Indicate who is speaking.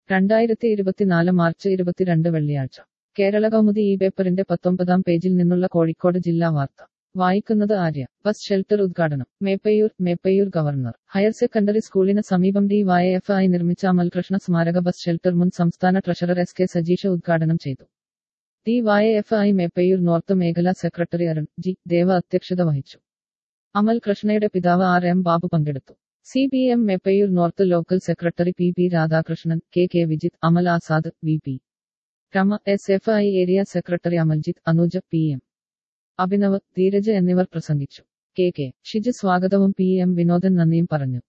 Speaker 1: രണ്ടായിരത്തി ഇരുപത്തിനാല് മാർച്ച് ഇരുപത്തിരണ്ട് വെള്ളിയാഴ്ച കേരള കൗമുദി ഈ പേപ്പറിന്റെ പത്തൊമ്പതാം പേജിൽ നിന്നുള്ള കോഴിക്കോട് ജില്ലാ വാർത്ത വായിക്കുന്നത് ആര്യ ബസ് ഷെൽട്ടർ ഉദ്ഘാടനം Meppayur Meppayur government higher secondary സ്കൂളിന് സമീപം ഡി വൈ എഫ് ഐ നിർമ്മിച്ച അമൽകൃഷ്ണ സ്മാരക ബസ് ഷെൽട്ടർ മുൻ സംസ്ഥാന ട്രഷറർ എസ് കെ സജീഷ ഉദ്ഘാടനം ചെയ്തു D Y F I Meppayur north മേഖലാ സെക്രട്ടറി അരുൺ ജി ദേവ അധ്യക്ഷത വഹിച്ചു അമൽ കൃഷ്ണയുടെ പിതാവ് ആർ എം ബാബു പങ്കെടുത്തു C P M Meppayur north local secretary P P Radhakrishnan K K Vijith Amal Azad V P Rema S F I area secretary Amaljith Anuja P M Abhinav Dheeraj എന്നിവർ പ്രസംഗിച്ചു കെ കെ ഷിജ് സ്വാഗതവും പി എം വിനോദൻ നന്ദിയും പറഞ്ഞു